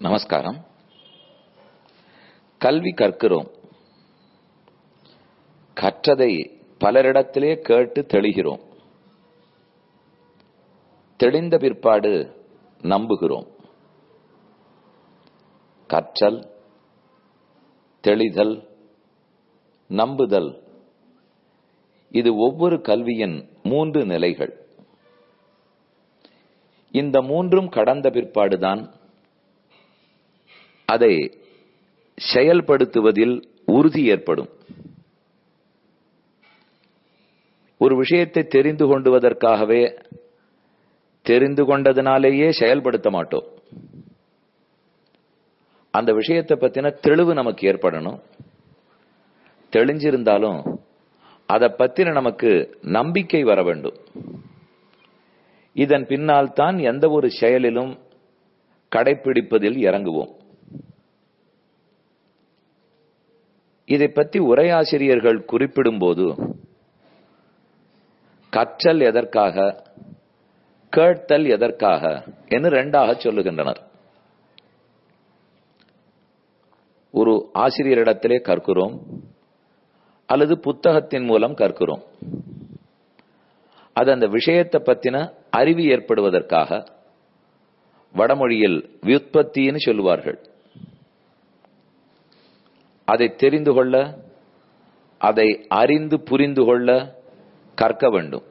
நமஸ்காரம் கல்வி கற்கிறோம் கற்றதை பலரிடத்திலே கேட்டு தெளிகிறோம் தெளிந்த பிற்பாடு நம்புகிறோம் கற்றல் தெளிதல் நம்புதல் இது ஒவ்வொரு கல்வியின் மூன்று நிலைகள் இந்த மூன்றும் கடந்த பிற்பாடுதான் அதை செயல்படுத்துவதில் உறுதி ஏற்படும் ஒரு விஷயத்தை தெரிந்து கொண்டுவதற்காகவே தெரிந்து கொண்டதுனாலேயே செயல்படுத்த மாட்டோம் அந்த விஷயத்தை பத்தின தெளிவு நமக்கு ஏற்படணும் தெளிஞ்சிருந்தாலும் அதை பத்தின நமக்கு நம்பிக்கை வர வேண்டும் இதன் பின்னால் தான் எந்த ஒரு செயலிலும் கடைபிடிப்பதில் இறங்குவோம் இதை பற்றி உரையாசிரியர்கள் குறிப்பிடும்போது கற்றல் எதற்காக கேட்டல் எதற்காக என்று ரெண்டாக சொல்லுகின்றனர் ஒரு ஆசிரியரிடத்திலே கற்கிறோம் அல்லது புத்தகத்தின் மூலம் கற்கிறோம் அது அந்த விஷயத்தை பத்தின அறிவு ஏற்படுவதற்காக வடமொழியில் வியுற்பத்தின்னு சொல்லுவார்கள் அதை தெரிந்து கொள்ள அதை அறிந்து புரிந்து கொள்ள கற்க வேண்டும்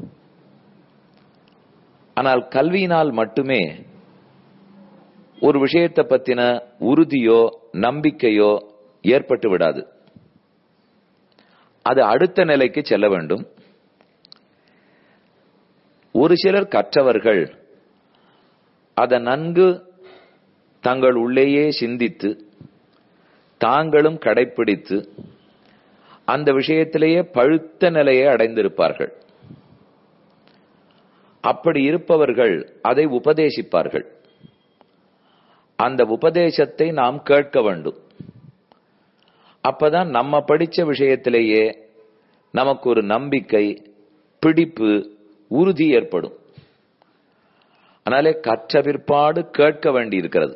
ஆனால் கல்வியினால் மட்டுமே ஒரு விஷயத்தை பத்தின உறுதியோ நம்பிக்கையோ ஏற்பட்டு விடாது அது அடுத்த நிலைக்கு செல்ல வேண்டும் ஒரு சிலர் கற்றவர்கள் அதை நன்கு தங்கள் உள்ளேயே சிந்தித்து தாங்களும் கடைபிடித்து அந்த விஷயத்திலேயே பழுத்த நிலையை அடைந்திருப்பார்கள் அப்படி இருப்பவர்கள் அதை உபதேசிப்பார்கள் அந்த உபதேசத்தை நாம் கேட்க வேண்டும் அப்பதான் நம்ம படிச்ச விஷயத்திலேயே நமக்கு ஒரு நம்பிக்கை பிடிப்பு உறுதி ஏற்படும் அதனாலே கற்ற பிற்பாடு கேட்க வேண்டி இருக்கிறது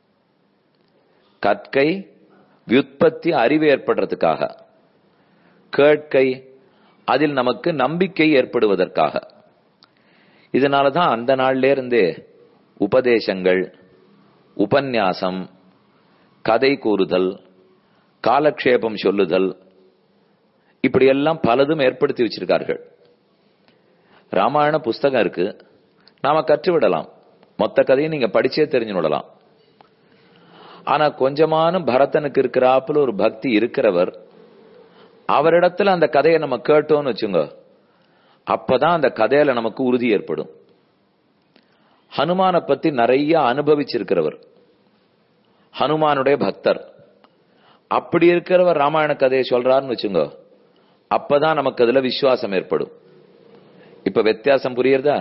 கற்கை வியுற்பத்தி அறிவு ஏற்படுறதுக்காக கேட்கை அதில் நமக்கு நம்பிக்கை ஏற்படுவதற்காக இதனாலதான் அந்த நாள்ல இருந்தே உபதேசங்கள் உபன்யாசம் கதை கூறுதல் காலக்ஷேபம் சொல்லுதல் இப்படியெல்லாம் பலதும் ஏற்படுத்தி வச்சிருக்கார்கள் ராமாயண புஸ்தகம் இருக்கு நாம கற்றுவிடலாம் மொத்த கதையும் நீங்க படிச்சே தெரிஞ்சு விடலாம் ஆனா கொஞ்சமான பரதனுக்கு இருக்கிறாப்புல ஒரு பக்தி இருக்கிறவர் அவரிடத்துல அந்த கதையை நம்ம கேட்டோம்னு வச்சுங்க அப்பதான் அந்த கதையில நமக்கு உறுதி ஏற்படும் ஹனுமான பத்தி நிறைய அனுபவிச்சிருக்கிறவர் ஹனுமானுடைய பக்தர் அப்படி இருக்கிறவர் ராமாயண கதையை சொல்றாருன்னு வச்சுங்க அப்பதான் நமக்கு அதுல விசுவாசம் ஏற்படும் இப்ப வித்தியாசம் புரியுறதா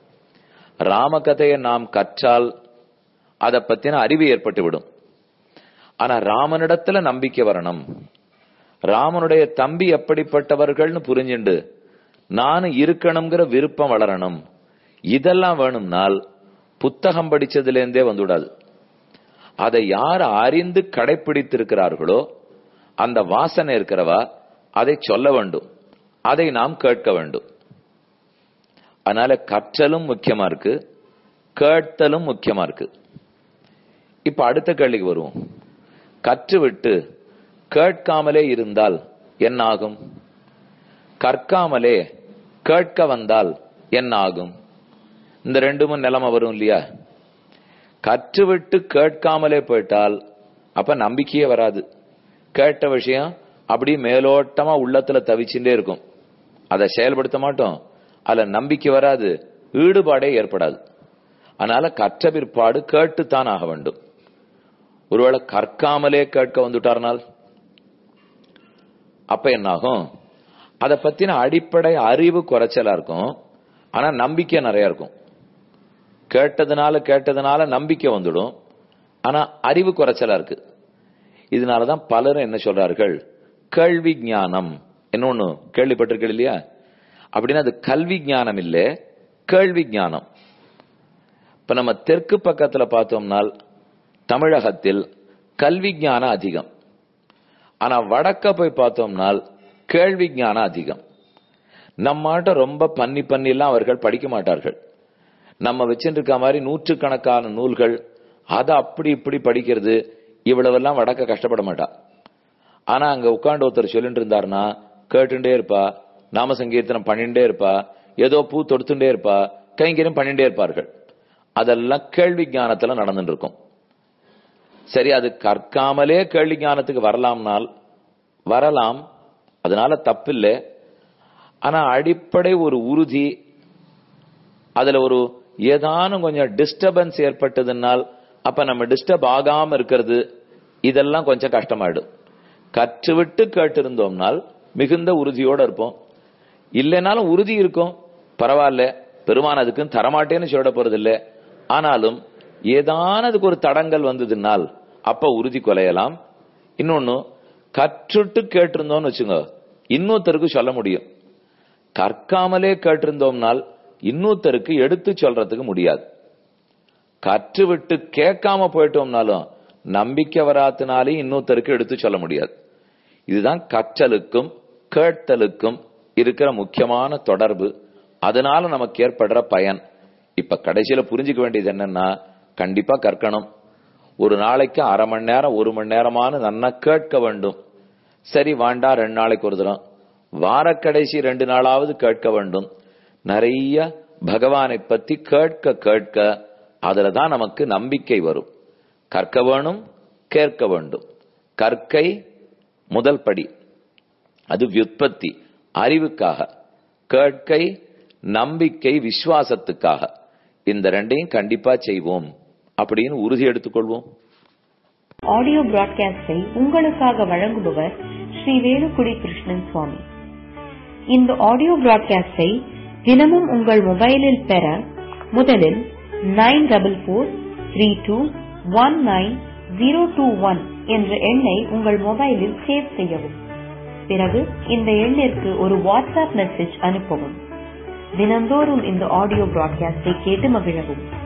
ராம கதையை நாம் கற்றால் அதை பத்தின அறிவு ஏற்பட்டு விடும் ஆனா ராமனிடத்துல நம்பிக்கை வரணும் ராமனுடைய தம்பி எப்படிப்பட்டவர்கள்னு புரிஞ்சுண்டு நானும் இருக்கணுங்கிற விருப்பம் வளரணும் இதெல்லாம் வேணும்னால் புத்தகம் படிச்சதுல இருந்தே வந்துவிடாது அதை யார் அறிந்து கடைபிடித்திருக்கிறார்களோ அந்த வாசனை இருக்கிறவா அதை சொல்ல வேண்டும் அதை நாம் கேட்க வேண்டும் அதனால கற்றலும் முக்கியமா இருக்கு கேட்டலும் முக்கியமா இருக்கு இப்ப அடுத்த கேள்விக்கு வருவோம் கற்றுவிட்டு கேட்காமலே இருந்தால் என்ன ஆகும் கற்காமலே கேட்க வந்தால் என்ன ஆகும் இந்த ரெண்டுமும் நிலைமை வரும் இல்லையா கற்றுவிட்டு கேட்காமலே போயிட்டால் அப்ப நம்பிக்கையே வராது கேட்ட விஷயம் அப்படி மேலோட்டமா உள்ளத்துல தவிச்சுட்டே இருக்கும் அதை செயல்படுத்த மாட்டோம் அதுல நம்பிக்கை வராது ஈடுபாடே ஏற்படாது அதனால கற்ற பிற்பாடு கேட்டுத்தான் ஆக வேண்டும் ஒருவேளை கற்காமலே கேட்க வந்துட்டார்னால் அப்ப என்னாகும் அதை பத்தின அடிப்படை அறிவு குறைச்சலா இருக்கும் ஆனா நம்பிக்கை நிறைய இருக்கும் கேட்டதுனால கேட்டதுனால நம்பிக்கை வந்துடும் ஆனா அறிவு குறைச்சலா இருக்கு இதனாலதான் பலரும் என்ன சொல்றார்கள் கேள்வி ஞானம் என்ன ஒண்ணு கேள்விப்பட்டிருக்கீங்க இல்லையா அப்படின்னா அது கல்வி ஞானம் இல்ல கேள்வி ஞானம் இப்ப நம்ம தெற்கு பக்கத்துல பார்த்தோம்னால் தமிழகத்தில் கல்வி ஞானம் அதிகம் ஆனா வடக்க போய் பார்த்தோம்னால் கேள்வி ஞானம் அதிகம் நம்மாட்ட ரொம்ப பண்ணி பண்ணிலாம் அவர்கள் படிக்க மாட்டார்கள் நம்ம வச்சுருக்க மாதிரி நூற்றுக்கணக்கான நூல்கள் அதை அப்படி இப்படி படிக்கிறது இவ்வளவெல்லாம் வடக்க கஷ்டப்பட மாட்டா ஆனா அங்க உட்காந்து ஒருத்தர் சொல்லிட்டு இருந்தாருன்னா கேட்டுட்டே இருப்பா நாம சங்கீர்த்தனம் பண்ணிட்டே இருப்பா ஏதோ பூ தொடுத்துட்டே இருப்பா கைங்கரியம் பண்ணிட்டே இருப்பார்கள் அதெல்லாம் கேள்வி ஞானத்துல நடந்துட்டு இருக்கும் சரி அது கற்காமலே கேள்வி ஞானத்துக்கு வரலாம்னால் வரலாம் அதனால தப்பில்லை ஆனா அடிப்படை ஒரு உறுதி அதுல ஒரு ஏதானும் கொஞ்சம் டிஸ்டர்பன்ஸ் ஏற்பட்டதுனால் அப்ப நம்ம டிஸ்டர்ப் ஆகாம இருக்கிறது இதெல்லாம் கொஞ்சம் கஷ்டமாயிடும் கற்றுவிட்டு கேட்டிருந்தோம்னால் மிகுந்த உறுதியோட இருப்போம் இல்லைனாலும் உறுதி இருக்கும் பரவாயில்ல பெருமான் அதுக்கு தரமாட்டேன்னு சொல்ல போறது இல்ல ஆனாலும் ஏதானதுக்கு ஒரு தடங்கள் வந்ததுனால் அப்ப உறுதி கொலையலாம் இன்னொன்னு கற்றுட்டு கேட்டிருந்தோம்னு வச்சுங்க இன்னொருத்தருக்கு சொல்ல முடியும் கற்காமலே கேட்டிருந்தோம்னால் இன்னொருத்தருக்கு எடுத்து சொல்றதுக்கு முடியாது கற்றுவிட்டு கேட்காம போயிட்டோம்னாலும் நம்பிக்கை வராத்தினாலே இன்னொருத்தருக்கு எடுத்து சொல்ல முடியாது இதுதான் கற்றலுக்கும் கேட்டலுக்கும் இருக்கிற முக்கியமான தொடர்பு அதனால நமக்கு ஏற்படுற பயன் இப்ப கடைசியில புரிஞ்சுக்க வேண்டியது என்னன்னா கண்டிப்பா கற்கணும் ஒரு நாளைக்கு அரை மணி நேரம் ஒரு மணி நேரமான நன்னா கேட்க வேண்டும் சரி வாண்டா ரெண்டு நாளைக்கு ஒரு தரம் வார கடைசி ரெண்டு நாளாவது கேட்க வேண்டும் நிறைய பகவானை பத்தி கேட்க கேட்க அதுல தான் நமக்கு நம்பிக்கை வரும் கற்க வேணும் கேட்க வேண்டும் கற்கை முதல் படி அது வியுற்பத்தி அறிவுக்காக கேட்கை நம்பிக்கை விசுவாசத்துக்காக இந்த ரெண்டையும் கண்டிப்பா செய்வோம் அப்படின்னு உறுதி எடுத்துக்கொள்வோம் ஆடியோ பிராட்காஸ்டை உங்களுக்காக வழங்குபவர் ஸ்ரீ வேலுக்குடி கிருஷ்ணன் சுவாமி இந்த ஆடியோ பிராட்காஸ்டை தினமும் உங்கள் மொபைலில் பெற முதலில் nine double four three two one nine zero two one என்ற எண்ணை உங்கள் மொபைலில் சேவ் செய்யவும் பிறகு இந்த எண்ணிற்கு ஒரு வாட்ஸ்அப் மெசேஜ் அனுப்பவும் தினந்தோறும் இந்த ஆடியோ பிராட்காஸ்டை கேட்டு மகிழவும்